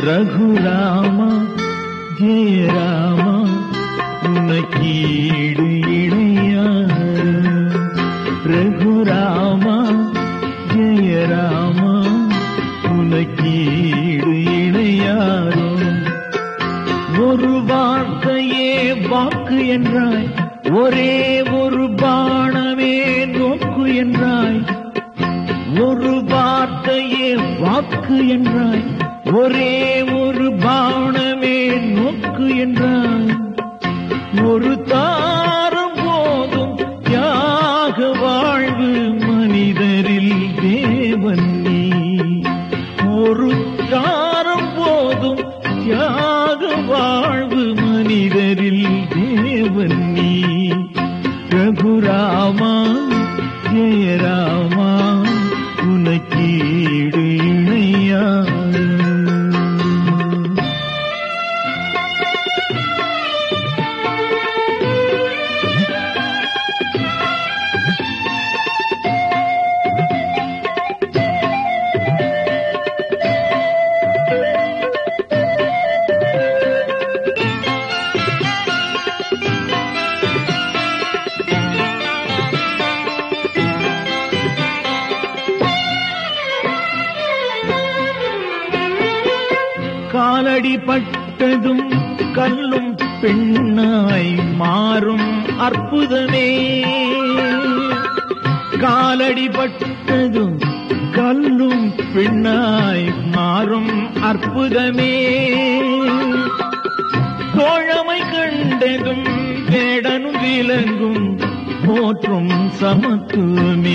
ரகுராமா ஜெயராமா உனக்கீடு இணையாரு ரகுராமா ஜெயராமா உனக்கீடு இணையாரோ ஒரு வார்த்தையே வாக்கு என்றாய் ஒரே ஒரு பாணமே நோக்கு என்றாய் ஒரு வார்த்தையே வாக்கு என்றாய் ஒரே ஒரு பாணமே நோக்கு என்றாய் ஒரு தாரம் போதும் தியாக வாழ்வு மனிதரில் தேவன் நீ ஒரு தாரம் போதும் தியாக வாழ்வு மனிதரில் தேவன் நீ ரகுராமா ஜெயராமா உனக்கீடு இணையாரு காலடி பட்டதும் கல்லும் பெண்ணாய் மாறும் அற்புதமே காலடி பட்டதும் கல்லும் பெண்ணாய் மாறும் அற்புதமே தோழமை கண்டதும் வேடனும் விலங்கும் போற்றும் சமத்துவமே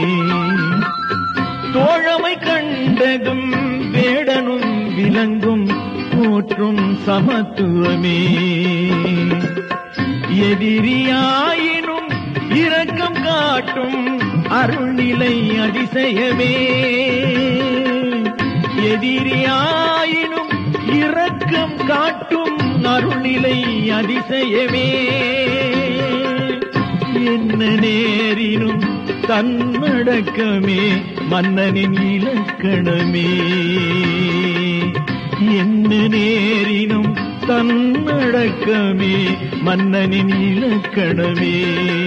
தோழமை கண்டதும் வேடனும் விலங்கும் போற்றும் சமத்துவமே எதிரியாயினும் இரக்கம் காட்டும் அருள்நிலை அதிசயமே எதிரியாயினும் இரக்கம் காட்டும் அருள்நிலை அதிசயமே என்ன நேரினும் தன்னடக்கமே மன்னனின் இலக்கணமே என்ன நேரினும் தன்னடக்கமே மன்னனின் இலக்கணமே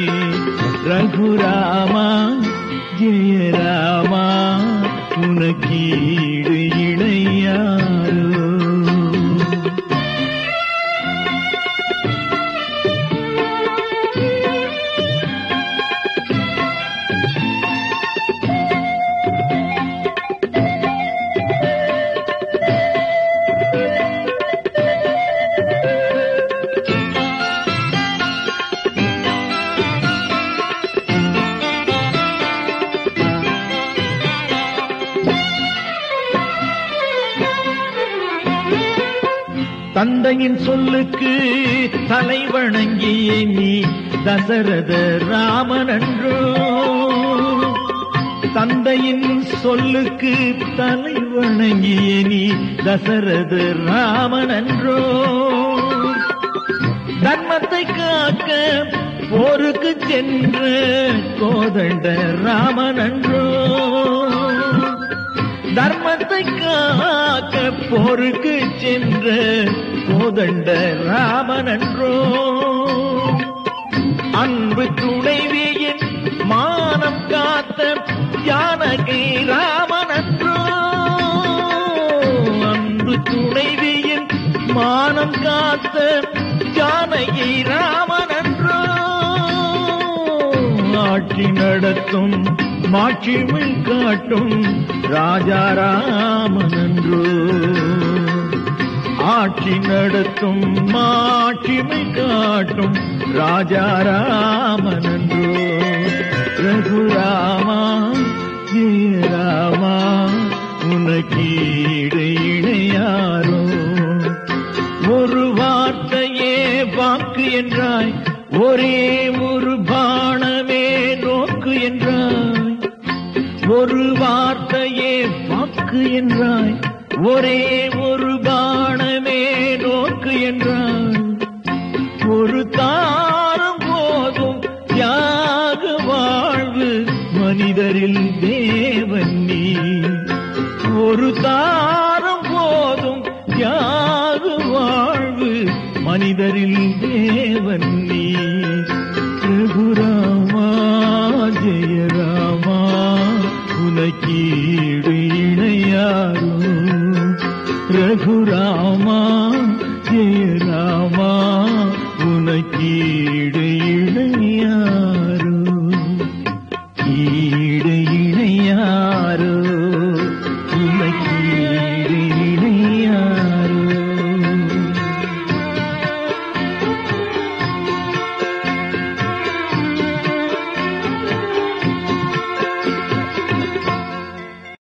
ரகுராமா ஜெயராமா உனக்கீடு இணையாரோ தந்தையின் சொல்லுக்கு தலை வணங்கிய நீ தசரத ராமன் அன்றோ தந்தையின் சொல்லுக்கு தலை வணங்கிய நீ தசரத ராமன் அன்றோ தர்மத்தை காக்க போருக்கு சென்ற கோதண்ட ராமன் அன்றோ தர்மத்தை காக்க போருக்கு சென்ற கோதண்ட ராமன் அன்றோ அன்பு துணைவியின் மானம் காத்த ஜானகி ராமன் அன்றோ அன்பு துணைவியின் மானம் காத்த ஜானகி ராமன் அன்றோ ஆட்சி நடத்தும் மாட்சிமை காட்டும் ராஜா ராமன் அன்றோ ஆட்சி நடத்தும் மாட்சிமை காட்டும் ராஜா ராமன் அன்றோ ரகுராமா ஜெயராமா உனக்கீடு இணையாரோ ஒரு வார்த்தையே வாக்கு என்றாய் ஒரே ஒரு பாணமே நோக்கு என்றாய் ஒரு வார்த்தையே வாக்கு என்றாய் ஒரே ஒரு பாணமே நோக்கு என்றாய் ஒரு தாரம் போதும் தியாக வாழ்வு மனிதரில் தேவன் நீ ஒரு தாரம் போதும் மனிதரில் தேவன் நீ ரகுராமா ஜெயராமா உனக்கீடு இணையாரோ ரகுராமா ஜெயராமா உனக்கீடு